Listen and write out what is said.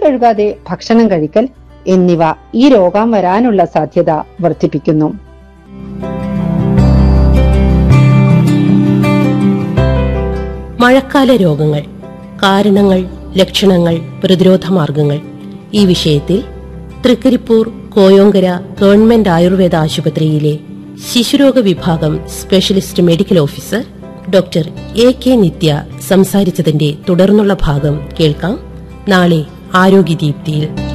കഴുകാതെ ഭക്ഷണം കഴിക്കൽ എന്നിവ ഈ രോഗം വരാനുള്ള സാധ്യത വർദ്ധിപ്പിക്കുന്നു മഴക്കാല രോഗങ്ങൾ കാരണങ്ങൾ ലക്ഷണങ്ങൾ പ്രതിരോധ മാർഗങ്ങൾ ഈ വിഷയത്തിൽ തൃക്കരിപ്പൂർ കോയോങ്കര ഗവൺമെന്റ് ആയുർവേദ ആശുപത്രിയിലെ ശിശുരോഗ വിഭാഗം specialist medical officer doctor A K Nithya സംസാരിച്ചതിന്റെ തുടർന്നുള്ള ഭാഗം കേൾക്കാം നാളെ ആരോഗ്യദീപ്തിയിൽ